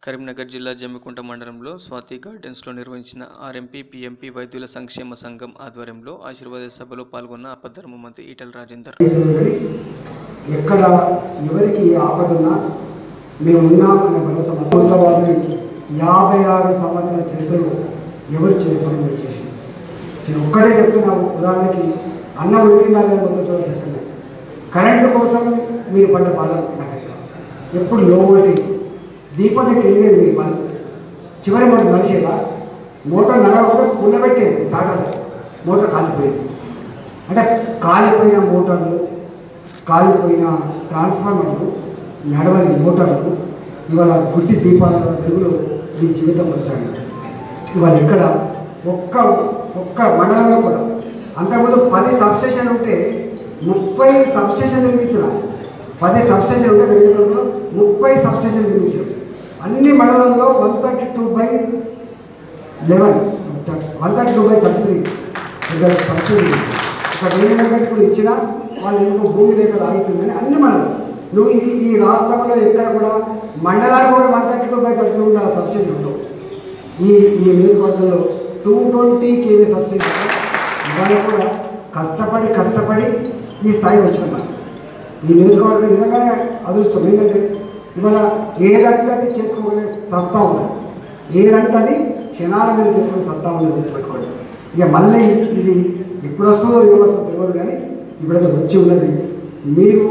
కరీంనగర్ జిల్లా జమ్మికుంట మండలంలో స్వాతి గార్డెన్స్లో నిర్వహించిన ఆర్ఎంపీ పీఎంపీ వైద్యుల సంక్షేమ సంఘం ఆధ్వర్యంలో ఆశీర్వాద సభలో పాల్గొన్న అపధర్మ మంత్రి ఈటల రాజేందర్ కానీ ఎక్కడ ఎవరికి ఏ ఆపదున్నా మేము ఉన్నాం అనే భరోసా సంవత్సరాల వారిని యాభై ఆరు సంవత్సరాల చరిత్రలో ఎవరు చేయకుండా వచ్చేసి నేను ఒక్కటే చెప్తున్నాను ఉదాహరణకి అన్న ఉడికిందా లేదా మొత్తం చూడాలి చెప్పండి కరెంటు కోసం మీరు పడ్డ బాధ నాకు ఎక్కడ. ఎప్పుడు లో వోల్టేజ్ దీపం దగ్గర వెళ్ళేది మీరు పని చివరి మోటార్ నడిచేలా మోటార్ నడవకుండా పుల్లబెట్టేది స్టార్ట్ అవ్వదు మోటార్ కాలిపోయేది అంటే కాలిపోయిన మోటార్లు కాలిపోయిన ట్రాన్స్ఫార్మర్లు నడవని మోటార్లు ఇవాళ గుడ్డి దీపాల వెలుగులో మీ జీవితం కొనసాగింది ఇవాళ ఇక్కడ ఒక్క ఒక్క మండలంలో కూడా అంతకుముందు పది సబ్స్టేషన్ ఉంటే ముప్పై సబ్స్టేషన్ నిర్మించిన పది సబ్స్టేషన్ ఉంటే విజయనగరంలో ముప్పై సబ్స్టేషన్ నిర్మించారు అన్ని మండలాల్లో one thirty two by eleven one thirty two by thirty three ఇద్దరు సబ్సిడీ ఒక వేరే దగ్గరికి కూడా ఇచ్చినా వాళ్ళు ఎందుకు భూమి లేక ఆగిపోయిందని అన్ని మండలం నువ్వు ఈ ఈ రాష్ట్రంలో ఎక్కడ కూడా మండలాలు కూడా one thirty two by thirty ఉండాలి సబ్సిడీ ఉండవు ఈ ఈ నియోజకవర్గంలో టూ ట్వంటీ కేవీ సబ్సిడీ ఇవాళ కూడా కష్టపడి కష్టపడి ఈ స్థాయి వచ్చిన మనం ఈ నియోజకవర్గం నిజంగానే అదృష్టం ఏంటంటే ఇవాళ ఏదంటే అది చేసుకోగలిగే సత్తా ఉంది ఏదంటే అది క్షణాల మీద చేసుకునే సత్తా ఉంది గుర్తుపెట్టుకోండి ఇక మళ్ళీ ఇది ఎప్పుడు వస్తుందో ఏ వస్తుందో తెలియదు కానీ ఇప్పుడైతే వచ్చి ఉన్నది మీరు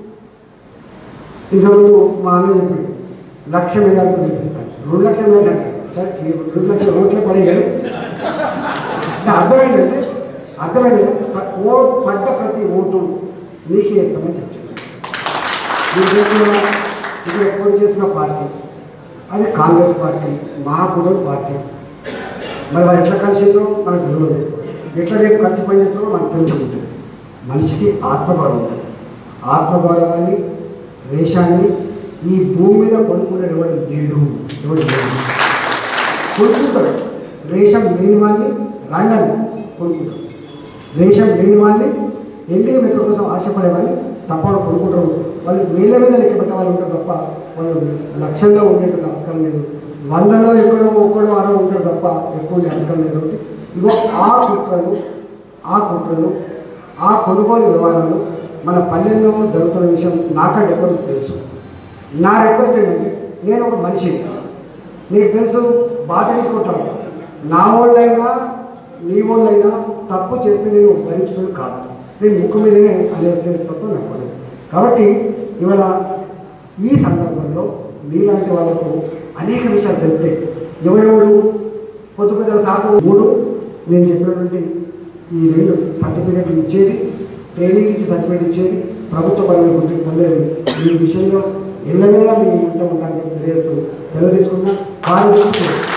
ఇంతకుముందు మా అన్న చెప్పాడు లక్ష మెజార్టీ గెలిపిస్తాను రెండు లక్షల మెజార్టీ సార్ ఈ రెండు లక్షల ఓట్లే పడేయారు అంటే అర్థమైందంటే అర్థమైందంటే ప్ర- ఓ పడ్డ ప్రతి ఓటు నీకే ఇస్తామని చెప్తున్నాను మీరు చేసిన ఇది ఎప్పుడు చేసిన పార్టీ అది కాంగ్రెస్ పార్టీ మహాకూడ పార్టీ మరి వారు ఎట్లా కలిసిందో మనకు తెలియదు ఎట్లా రేపు కలిసి పనిచేస్తారో మనకు తెలుసుకుంటుంది మనిషికి ఆత్మగౌరవం ఉంటుంది ఆత్మగౌరవాన్ని వేషాన్ని ఈ భూమి మీద కొనుక్కునే ఎవరు లేడు ఎవరు లేడు కొనుక్కుంటాడు రేషం లేని వాడిని రండని కొనుక్కుంటాడు రేషం లేని వాడిని ఎండిన మెట్ల కోసం ఆశపడేవాడిని తప్పకుండా కొనుక్కుంటారు వాళ్ళు వేల మీద లెక్క పెట్టే వాళ్ళు ఉంటారు తప్ప వాళ్ళు లక్షల్లో ఉండేటువంటి ఆస్కారం లేదు వందలో ఎక్కడో ఒక్కడో అరో ఉంటాడు తప్ప ఎక్కువ ఉండే ఆస్కారం లేదు కాబట్టి ఇగో ఆ కుట్రలు ఆ కుట్రలు ఆ కొనుగోలు వ్యవహారాలు మన పల్లెల్లో జరుగుతున్న విషయం నాకంటే ఎక్కువ తెలుసు నా రిక్వెస్ట్ ఏంటంటే నేను ఒక మనిషిని నీకు తెలుసు బాధ తీసుకుంటాను నా వాళ్ళైనా నీ వాళ్ళైనా తప్పు చేస్తే నేను భరించడం కాదు నేను ముక్కు మీదనే అనేస్తే తప్ప నాకు పడదు. కాబట్టి ఇవాళ ఈ సందర్భంలో మీలాంటి వాళ్ళకు అనేక విషయాలు తెలుస్తాయి ఎవరెవడు కొత్త పెద్ద సాకు మూడు నేను చెప్పినటువంటి ఈ రెండు సర్టిఫికేట్లు ఇచ్చేది ట్రైనింగ్ ఇచ్చి సర్టిఫికేట్ ఇచ్చేది ప్రభుత్వ పనులు గుర్తింపు పొందేది ఈ విషయంలో ఎల్లవేళ మీ ఇంట్లో ఉంటానని చెప్పి తెలియజేస్తూ సెలవు తీసుకున్నా వారి గురించి